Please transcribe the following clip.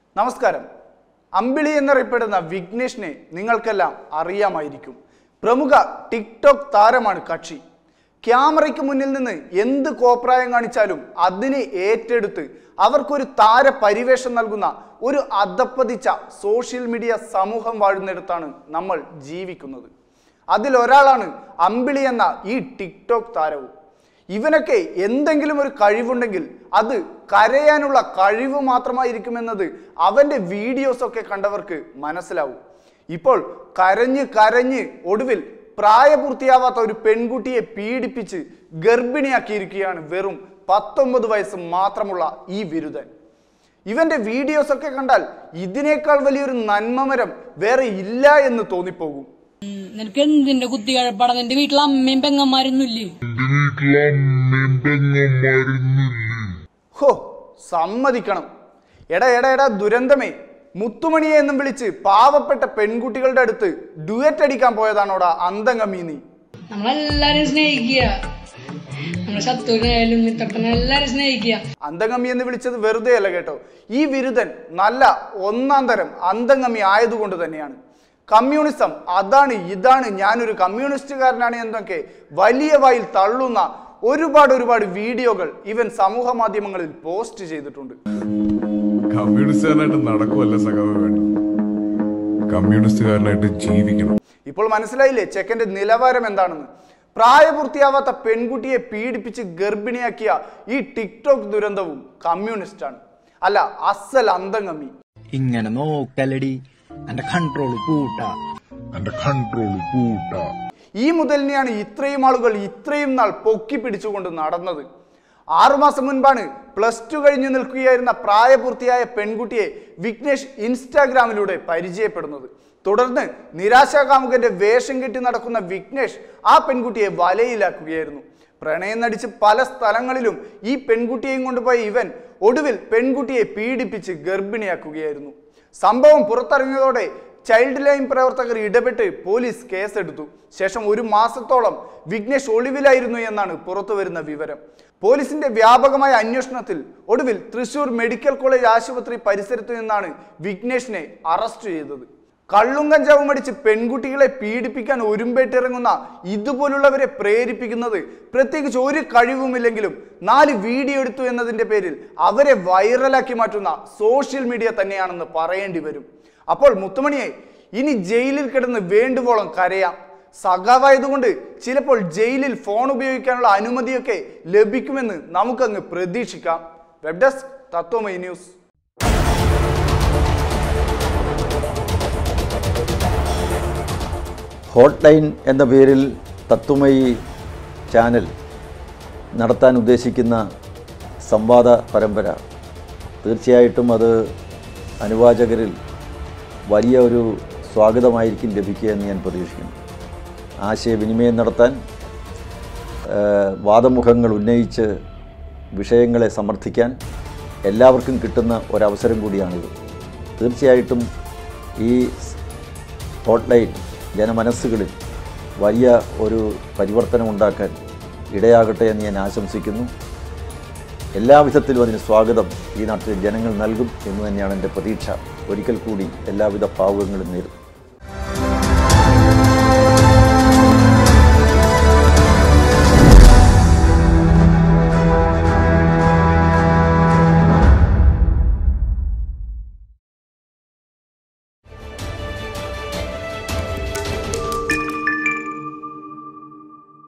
നമസ്കാരം അമ്പിളി എന്നറിയപ്പെടുന്ന വിഘ്നേഷിനെ നിങ്ങൾക്കെല്ലാം അറിയാമായിരിക്കും പ്രമുഖ ടിക്ടോക്ക് താരമാണ് കക്ഷി ക്യാമറയ്ക്ക് മുന്നിൽ നിന്ന് എന്ത് കോപ്രായം കാണിച്ചാലും അതിനെ ഏറ്റെടുത്ത് അവർക്കൊരു താര പരിവേഷം നൽകുന്ന ഒരു അധപ്പതിച്ച സോഷ്യൽ മീഡിയ സമൂഹം വാഴുന്നിടത്താണ് നമ്മൾ ജീവിക്കുന്നത് അതിലൊരാളാണ് അമ്പിളി എന്ന ഈ ടിക്ടോക്ക് താരവും ഇവനൊക്കെ എന്തെങ്കിലും ഒരു കഴിവുണ്ടെങ്കിൽ അത് കരയാനുള്ള കഴിവ് മാത്രമായിരിക്കുമെന്നത് അവൻ്റെ വീഡിയോസ് ഒക്കെ കണ്ടവർക്ക് മനസ്സിലാവും ഇപ്പോൾ കരഞ്ഞ് കരഞ്ഞ് ഒടുവിൽ പ്രായപൂർത്തിയാവാത്ത ഒരു പെൺകുട്ടിയെ പീഡിപ്പിച്ച് ഗർഭിണിയാക്കിയിരിക്കുകയാണ് വെറും പത്തൊമ്പത് വയസ്സ് മാത്രമുള്ള ഈ വിരുദ്ധൻ ഇവന്റെ വീഡിയോസ് ഒക്കെ കണ്ടാൽ ഇതിനേക്കാൾ വലിയൊരു നന്മമരം വേറെ ഇല്ല എന്ന് തോന്നിപ്പോകും ഉം, നിനക്ക് എന്തിന്റെ കുത്തി കഴപ്പാടാ നിന്റെ വീട്ടിൽ അമ്മയും പെങ്ങന്മാരൊന്നും ഇല്ലേ വീട്ടിലമ്മയും പെങ്ങന്മാരൊന്നുമില്ലേ ഹോ സമ്മതിക്കണം എടാ എടാ എടാ ദുരന്തമേ മുത്തുമണിയെ എന്നും വിളിച്ച് പാവപ്പെട്ട പെൺകുട്ടികളുടെ അടുത്ത് ഡുവറ്റ് അടിക്കാൻ പോയതാണോടാ അന്തംഗമീ നീ നമ്മളെല്ലാരും സ്നേഹിക്കുക നമ്മുടെ ശത്രുവിനായാലും മിത്രത്തിനെ എല്ലാരും സ്നേഹിക്കുക അന്തംഗമി എന്ന് വിളിച്ചത് വെറുതെ അല്ല കേട്ടോ ഈ വിരുദ്ധൻ നല്ല ഒന്നാം തരം അന്തംഗമി ആയതുകൊണ്ട് തന്നെയാണ് കമ്മ്യൂണിസം അതാണ് ഇതാണ് ഞാനൊരു കമ്മ്യൂണിസ്റ്റുകാരനാണ് എന്നൊക്കെ വലിയ വായിൽ തള്ളുന്ന ഒരുപാട് ഒരുപാട് വീഡിയോകൾ ഇവൻ സമൂഹ മാധ്യമങ്ങളിൽ പോസ്റ്റ് ചെയ്തിട്ടുണ്ട് കമ്മ്യൂണിസ്റ്റുകാരനായിട്ട് നടക്കുമല്ല സഖാവ് വേണ്ടത് കമ്മ്യൂണിസ്റ്റുകാരനായിട്ട് ജീവിക്കണം ഇപ്പോൾ മനസ്സിലായില്ലേ ചെക്കന്റെ നിലവാരം എന്താണെന്ന് പ്രായപൂർത്തിയാവാത്ത പെൺകുട്ടിയെ പീഡിപ്പിച്ച് ഗർഭിണിയാക്കിയ ഈ ടിക്ടോക്ക് ദുരന്തവും കമ്മ്യൂണിസ്റ്റാണ് അല്ല അസൽ അന്തംഗമി ഇങ്ങനെ നോക്കലടി എന്റെ കൺട്രോൾ കൂട്ടാ എന്റെ കൺട്രോൾ കൂട്ടാ ഈ മുതലിനെയാണ് ഇത്രയും ആളുകൾ ഇത്രയും നാൾ പൊക്കി പിടിച്ചുകൊണ്ട് നടന്നത് ആറുമാസം മുൻപാണ് പ്ലസ് ടു കഴിഞ്ഞു നിൽക്കുകയായിരുന്ന പ്രായപൂർത്തിയായ പെൺകുട്ടിയെ വിഘ്നേഷ് ഇൻസ്റ്റാഗ്രാമിലൂടെ പരിചയപ്പെടുന്നത് തുടർന്ന് നിരാശാകാമുകന്റെ വേഷം കെട്ടി നടക്കുന്ന വിഘ്നേഷ് ആ പെൺകുട്ടിയെ വലയിലാക്കുകയായിരുന്നു പ്രണയം നടിച്ച് പല സ്ഥലങ്ങളിലും ഈ പെൺകുട്ടിയെയും കൊണ്ടുപോയ ഇവൻ ഒടുവിൽ പെൺകുട്ടിയെ പീഡിപ്പിച്ച് ഗർഭിണിയാക്കുകയായിരുന്നു സംഭവം പുറത്തിറങ്ങിയതോടെ ചൈൽഡ് ലൈൻ പ്രവർത്തകർ ഇടപെട്ട് പോലീസ് കേസെടുത്തു ശേഷം ഒരു മാസത്തോളം വിഘ്നേഷ് ഒളിവിലായിരുന്നു എന്നാണ് പുറത്തു വരുന്ന വിവരം പോലീസിന്റെ വ്യാപകമായ അന്വേഷണത്തിൽ ഒടുവിൽ തൃശൂർ മെഡിക്കൽ കോളേജ് ആശുപത്രി പരിസരത്തു നിന്നാണ് വിഘ്നേഷിനെ അറസ്റ്റ് ചെയ്തത് കള്ളും കഞ്ചാവും അടിച്ച് പെൺകുട്ടികളെ പീഡിപ്പിക്കാൻ ഒരുമ്പേട്ടിറങ്ങുന്ന ഇതുപോലുള്ളവരെ പ്രേരിപ്പിക്കുന്നത് പ്രത്യേകിച്ച് ഒരു കഴിവുമില്ലെങ്കിലും നാല് വീഡിയോ എടുത്തു എന്നതിന്റെ പേരിൽ അവരെ വൈറലാക്കി മാറ്റുന്ന സോഷ്യൽ മീഡിയ തന്നെയാണെന്ന് പറയേണ്ടി വരും അപ്പോൾ മുത്തുമണിയെ ഇനി ജയിലിൽ കിടന്ന് വേണ്ടുവോളം കരയാം സഖാവായതുകൊണ്ട് ചിലപ്പോൾ ജയിലിൽ ഫോൺ ഉപയോഗിക്കാനുള്ള അനുമതിയൊക്കെ ലഭിക്കുമെന്ന് നമുക്കങ്ങ് പ്രതീക്ഷിക്കാം web desk Tatwamayi news hot line എന്ന പേരിൽ തത്വമയി ചാനൽ നടത്താൻ ഉദ്ദേശിക്കുന്ന സംവാദ പരമ്പര തീർച്ചയായിട്ടും അത് അനുവാചകരിൽ വലിയ ഒരു സ്വാഗതമായിരിക്കും ലഭിക്കുക എന്ന് ഞാൻ പ്രതീക്ഷിക്കുന്നു ആശയവിനിമയം നടത്താൻ ഏഹ്, വാദമുഖങ്ങൾ ഉന്നയിച്ച് വിഷയങ്ങളെ സമർത്ഥിക്കാൻ എല്ലാവർക്കും കിട്ടുന്ന ഒരവസരം കൂടിയാണിത് തീർച്ചയായിട്ടും ഈ ഹോട്ട്ലൈൻ ജനമനസ്സുകളിൽ വലിയ ഒരു പരിവർത്തനം ഉണ്ടാക്കാൻ ഇടയാകട്ടെ എന്ന് ഞാൻ ആശംസിക്കുന്നു എല്ലാവിധത്തിലും അതിന് സ്വാഗതം ഈ നാട്ടിലെ ജനങ്ങൾ നൽകും എന്ന് തന്നെയാണ് എൻ്റെ പ്രതീക്ഷ ഒരിക്കൽ കൂടി എല്ലാവിധ ഭാവുകങ്ങളും നേരും